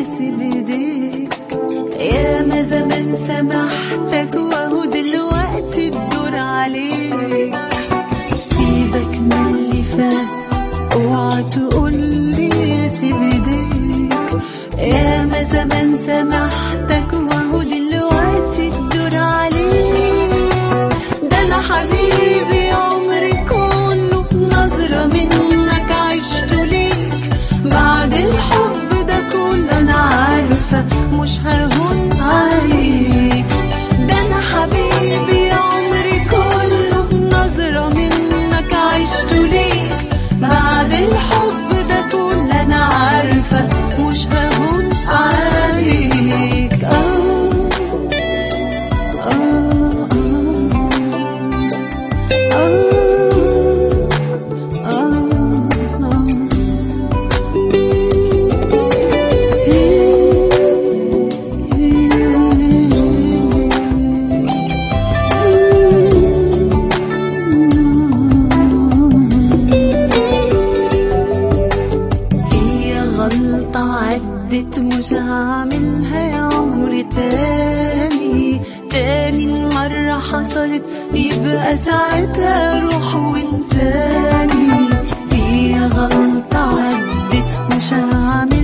سيب ايديك يا ما زمان سامحتك وهو دلوقتي الدور عليك سيبك من اللي فات اوعى تقولي سيب ايديك يا ما زمان سامحتك وهو دلوقتي الدور عليك ده انا حبيبي عمري كله نظرة منك عشت ليك بعد الحب ده كله انا عارفة مش ههون عليك ده انا حبيبي عمري كله نظرة منك عشت ليك بعد الحب ده كله انا عارفة مش ههون عليك آه آه آه آه آه هي غلطة عدت مش هعملها يا عمري تاني تاني مرة حصلت يبقى ساعتها روح وانساني هي غلطة عدت مش هعملها